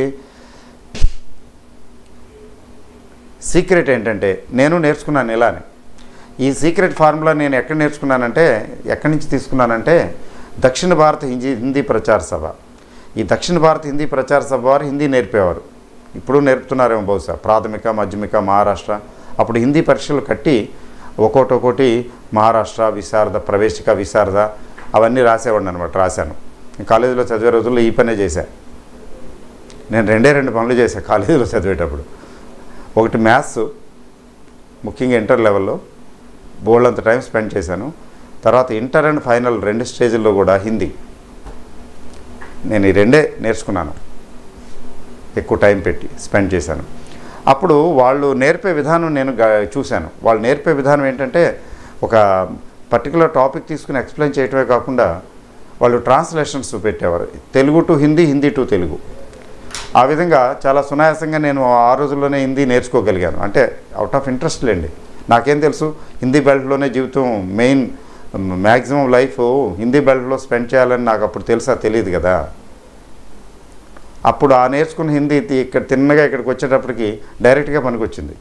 సీక్రెట్ ఏంటంటే నేను నేర్చుకున్నాను ఇలానే ఈ సీక్రెట్ ఫార్ములా నేను ఎక్కడ నేర్చుకున్నానంటే ఎక్కడి నుంచి తీసుకున్నానంటే దక్షిణ భారత హిందీ హిందీ ప్రచార సభ ఈ దక్షిణ భారత హిందీ ప్రచార సభ వారు హిందీ నేర్పేవారు ఇప్పుడు నేర్పుతున్నారేమో బహుశా ప్రాథమిక మధ్యమిక మహారాష్ట్ర అప్పుడు హిందీ పరీక్షలు కట్టి ఒక్కోటి ఒక్కోటి మహారాష్ట్ర విశారద ప్రవేశిక విశారద అవన్నీ రాసేవాడిని అనమాట రాశాను నేను కాలేజీలో చదివే రోజుల్లో ఈ పనే చేశా నేను రెండే రెండు పనులు చేశాను కాలేజీలో చదివేటప్పుడు ఒకటి మ్యాథ్స్ ముఖ్యంగా ఇంటర్ లెవెల్లో బోల్డ్ అంత టైం స్పెండ్ చేశాను తర్వాత ఇంటర్ అండ్ ఫైనల్ రెండు స్టేజ్ల్లో కూడా హిందీ నేను ఈ రెండే నేర్చుకున్నాను ఎక్కువ టైం పెట్టి స్పెండ్ చేశాను అప్పుడు వాళ్ళు నేర్పే విధానం నేను గా- చూశాను వాళ్ళు నేర్పే విధానం ఏంటంటే ఒక పర్టికులర్ టాపిక్ తీసుకుని ఎక్స్ప్లెయిన్ చేయటమే కాకుండా వాళ్ళు ట్రాన్స్లేషన్స్ పెట్టేవారు తెలుగు టు హిందీ హిందీ టు తెలుగు ఆ విధంగా చాలా సునాయాసంగా నేను ఆ రోజుల్లోనే హిందీ నేర్చుకోగలిగాను అంటే అవుట్ ఆఫ్ ఇంట్రెస్ట్ లేండి నాకేం తెలుసు హిందీ బెల్ట్లోనే జీవితం మెయిన్ మ్యాక్సిమం లైఫ్ హిందీ బెల్ట్లో స్పెండ్ చేయాలని నాకు అప్పుడు తెలుసా తెలియదు కదా అప్పుడు ఆ నేర్చుకున్న హిందీ తి- ఇక్కడ తిన్నగా ఇక్కడికి వచ్చేటప్పటికి డైరెక్ట్గా పనికొచ్చింది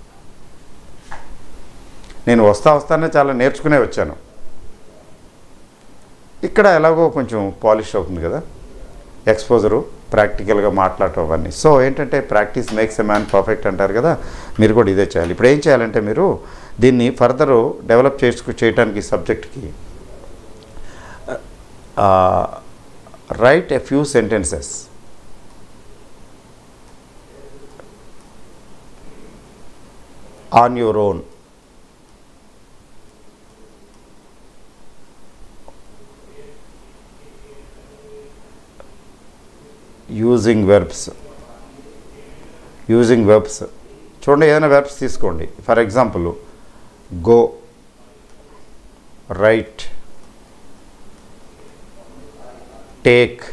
నేను వస్తా వస్తానే చాలా నేర్చుకునే వచ్చాను ఇక్కడ ఎలాగో కొంచెం పాలిష్ అవుతుంది కదా ఎక్స్పోజరు ప్రాక్టికల్గా మాట్లాడటం అవన్నీ సో ఏంటంటే practice makes a man perfect అంటారు కదా మీరు కూడా ఇదే చేయాలి ఇప్పుడు ఏం చేయాలంటే మీరు దీన్ని ఫర్దర్ డెవలప్ చేసుకు చేయడానికి సబ్జెక్ట్కి write a few sentences on your own using verbs using verbs చూడండి ఏదైనా వెర్బ్స్ తీసుకోండి for example go write take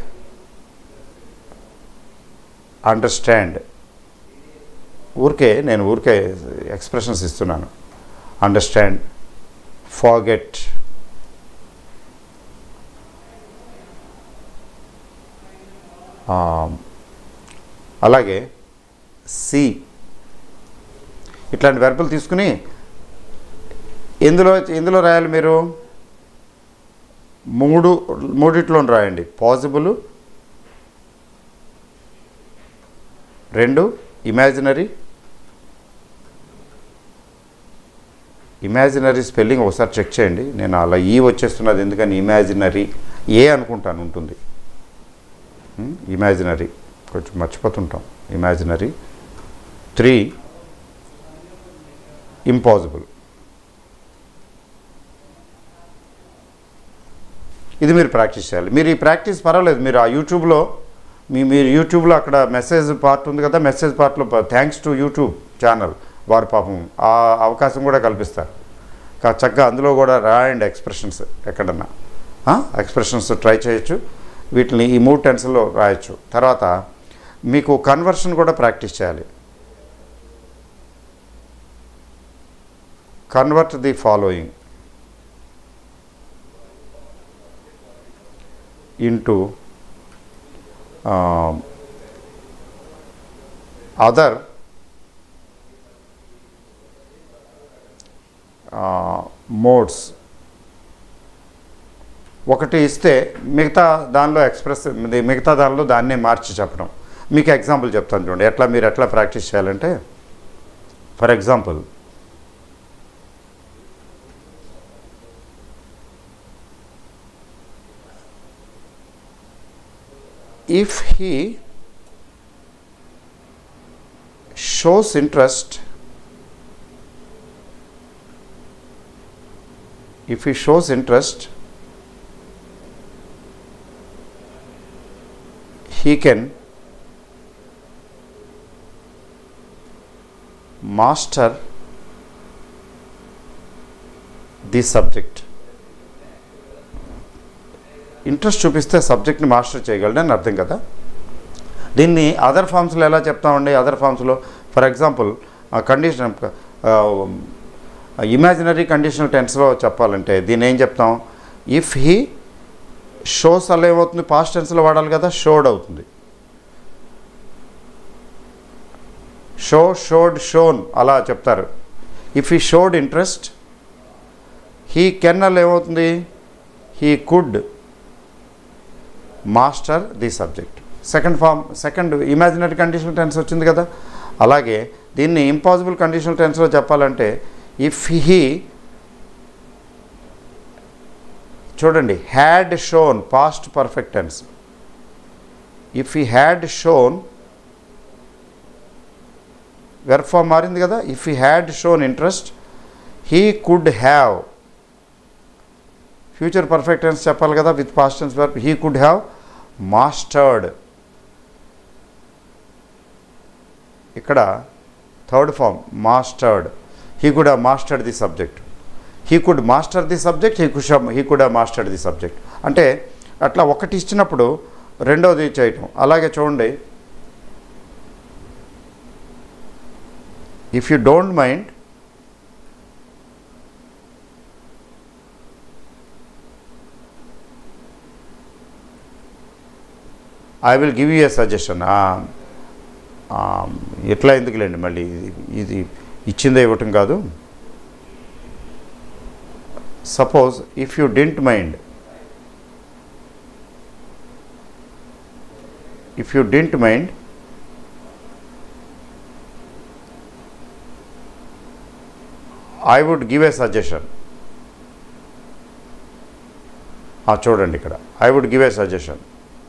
understand ఊరికే నేను ఊరికే ఎక్స్ప్రెషన్స్ ఇస్తున్నాను అండర్స్టాండ్ ఫాగెట్ అలాగే సి ఇట్లాంటి వెర్బులు తీసుకుని ఎందులో ఎందులో రాయాలి మీరు మూడు మూడిట్లో రాయండి పాజిబుల్ రెండు ఇమాజినరీ ఇమాజినరీ స్పెల్లింగ్ ఒకసారి చెక్ చేయండి నేను అలా ఈ వచ్చేస్తున్నది ఎందుకని ఇమాజినరీ ఏ అనుకుంటాను ఉంటుంది ఇమాజినరీ కొంచెం మర్చిపోతుంటాం ఇమాజినరీ త్రీ ఇంపాసిబుల్ ఇది మీరు ప్రాక్టీస్ చేయాలి మీరు ఈ ప్రాక్టీస్ పర్వాలేదు మీరు ఆ యూట్యూబ్లో మీ మీరు యూట్యూబ్లో అక్కడ మెసేజ్ పార్ట్ ఉంది కదా మెసేజ్ పార్ట్లో థ్యాంక్స్ టు యూట్యూబ్ ఛానల్ వారు పాపం ఆ అవకాశం కూడా కల్పిస్తారు కా చక్కగా అందులో కూడా రాయండి ఎక్స్ప్రెషన్స్ ఎక్కడన్నా ఎక్స్ప్రెషన్స్ ట్రై చేయొచ్చు వీటిని ఈ మూడు టెన్స్లో రాయొచ్చు తర్వాత మీకు కన్వర్షన్ కూడా ప్రాక్టీస్ చేయాలి convert the following into other modes ఒకటి ఇస్తే మిగతా దానిలో ఎక్స్ప్రెస్ మిగతా దానిలో దాన్నే మార్చి చెప్పడం మీకు ఎగ్జాంపుల్ చెప్తాను చూడండి ఎట్లా మీరు ఎట్లా ప్రాక్టీస్ చేయాలంటే for example if he shows interest if he shows interest he can master the subject interest చూపిస్తే సబ్జెక్ట్ని మాస్టర్ చేయగలడని అర్థం కదా దీన్ని అదర్ ఫామ్స్లో ఎలా చెప్తామండి అదర్ ఫామ్స్లో for example condition imaginary conditional టెన్స్లో చెప్పాలంటే దీన్ని ఏం చెప్తాం ఇఫ్ హీ షోస్ అలా ఏమవుతుంది పాస్ట్ టెన్స్లో వాడాలి కదా షోడ్ అవుతుంది షో షోడ్ షోన్ అలా చెప్తారు if he showed interest he can అలా ఏమవుతుంది he could master the subject second form second imaginary conditional tense వచ్చింది కదా అలాగే దీన్ని ఇంపాసిబుల్ కండిషనల్ టెన్స్లో చెప్పాలంటే ఇఫ్ హీ చూడండి had shown past perfect tense if he had shown verb form మారింది కదా if he had shown interest he could have future perfect tense చెప్పాలి కదా with past tense verb he could have mastered ఇక్కడ third form mastered he could have mastered the subject he could master the subject he కుష్ he could have mastered the subject అంటే అట్లా ఒకటి ఇచ్చినప్పుడు రెండోది చేయటం అలాగే చూడండి if you don't mind I will give you a suggestion ఎట్లా ఎందుకులేండి మళ్ళీ ఇది ఇది ఇచ్చిందే ఇవ్వటం కాదు suppose if you didn't mind if you didn't mind I would give a suggestion చూడండి ఇక్కడ I would give a suggestion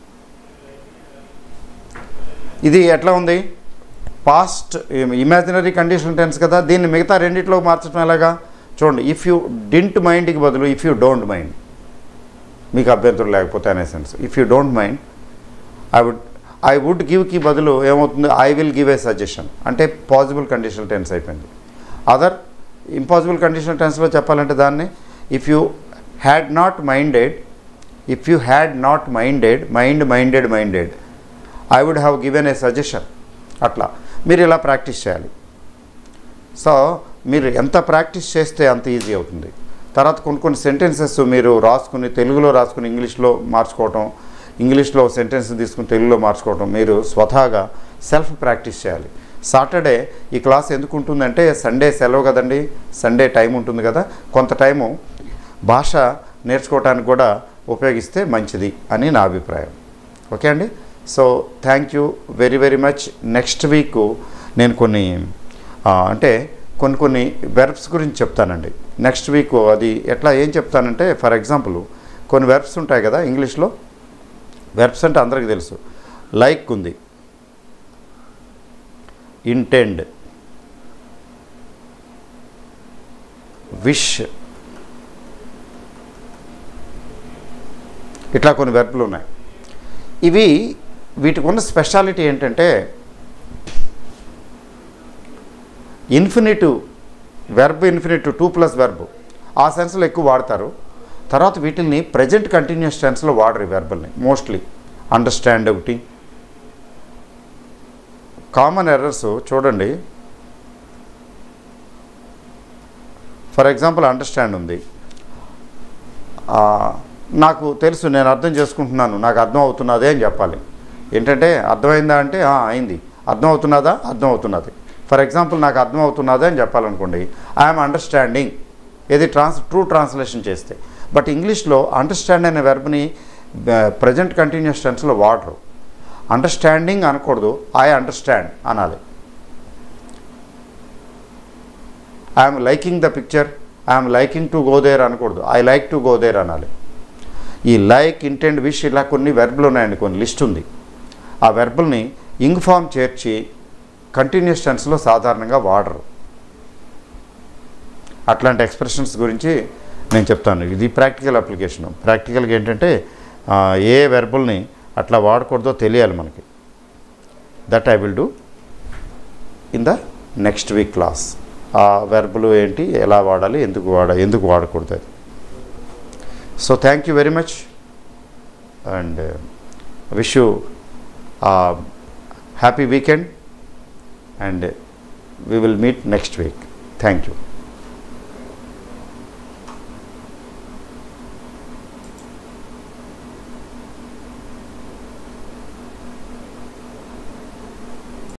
ఇది ఎట్లా ఉంది పాస్ట్ ఇమాజినరీ కండిషన్ టెన్స్ కదా దీన్ని మిగతా రెండిట్లో మార్చడం ఎలాగా చూడండి ఇఫ్ యూ డింట్ మైండ్కి బదులు ఇఫ్ యూ డోంట్ మైండ్ మీకు అభ్యంతరం లేకపోతే అనే sense if you don't mind I would I would గివ్కి బదులు ఏమవుతుంది I will give a suggestion అంటే పాసిబుల్ కండిషన్ టెన్స్ అయిపోయింది అదర్ ఇంపాసిబుల్ కండిషన్ టెన్స్లో చెప్పాలంటే దాన్ని if you had not minded if you had not minded mind minded minded I would have given a suggestion అట్లా మీరు ఇలా ప్రాక్టీస్ చేయాలి so మీరు ఎంత ప్రాక్టీస్ చేస్తే అంత ఈజీ అవుతుంది తర్వాత కొన్ని కొన్ని సెంటెన్సెస్ మీరు రాసుకుని తెలుగులో రాసుకుని ఇంగ్లీష్లో మార్చుకోవటం ఇంగ్లీష్లో సెంటెన్స్ తీసుకుని తెలుగులో మార్చుకోవటం మీరు స్వతహాగా సెల్ఫ్ ప్రాక్టీస్ చేయాలి సాటర్డే ఈ క్లాస్ ఎందుకు ఉంటుందంటే సండే సెలవు కదండి సండే టైం ఉంటుంది కదా కొంత టైము భాష నేర్చుకోవటానికి కూడా ఉపయోగిస్తే మంచిది అని నా అభిప్రాయం ఓకే అండి so thank you very very much next week నేను కొన్ని ఆ, అంటే కొన్ని కొన్ని వెర్బ్స్ గురించి చెప్తానండి నెక్స్ట్ వీక్ అది ఎట్లా ఏం చెప్తానంటే ఫర్ ఎగ్జాంపుల్ కొన్ని వెర్బ్స్ ఉంటాయి కదా ఇంగ్లీష్లో వెర్బ్స్ అంటే అందరికీ తెలుసు లైక్ ఉంది ఇంటెండ్ విష్ ఇట్లా కొన్ని వెర్బ్లు ఉన్నాయి ఇవి వీటికి ఉన్న స్పెషాలిటీ ఏంటంటే infinitive verb infinitive to plus verb ఆ సెన్స్లో ఎక్కువ వాడతారు తర్వాత వీటిని ప్రజెంట్ కంటిన్యూస్ టెన్స్లో వాడరు ఈ వెర్బల్ని మోస్ట్లీ అండర్స్టాండ్ ఒకటి కామన్ ఎర్రర్స్ చూడండి ఫర్ ఎగ్జాంపుల్ అండర్స్టాండ్ ఉంది ఆ, నాకు తెలుసు నేను అర్థం చేసుకుంటున్నాను నాకు అర్థం అవుతున్నదే అని చెప్పాలి ఏంటంటే అర్థమైందా అంటే "ఆ, అయింది అర్థం అవుతున్నదా అర్థం అవుతున్నది ఫర్ ఎగ్జాంపుల్ నాకు అర్థం అవుతున్నదే అని చెప్పాలనుకోండి ఐఎమ్ అండర్స్టాండింగ్ ఇది ట్రాన్స్ ట్రూ ట్రాన్స్లేషన్ చేస్తే బట్ ఇంగ్లీష్లో అండర్స్టాండ్ అనే వెర్బ్ని ప్రజెంట్ కంటిన్యూస్ టెన్స్లో వాడరు అండర్స్టాండింగ్ అనకూడదు ఐ అండర్స్టాండ్ అనాలి I'm liking the picture I'm liking to go there అనకూడదు I like to go there అనాలి ఈ లైక్ ఇంటెండ్ విష్ ఇలా కొన్ని వెర్బులు ఉన్నాయండి కొన్ని లిస్ట్ ఉంది ఆ వెర్బుల్ని ఇంగ్ ఫామ్ చేర్చి కంటిన్యూస్ టెన్స్లో సాధారణంగా వాడరు అట్లాంటి ఎక్స్ప్రెషన్స్ గురించి నేను చెప్తాను ఇది ప్రాక్టికల్ అప్లికేషన్ ప్రాక్టికల్గా ఏంటంటే ఆ, ఏ వెర్బుల్ని అట్లా వాడకూడదో తెలియాలి మనకి that I will do in the next week class ఆ వెర్బులు ఏంటి ఎలా వాడాలి ఎందుకు వాడ ఎందుకు వాడకూడదు అది so thank you very much and wish you happy weekend and we will meet next week thank you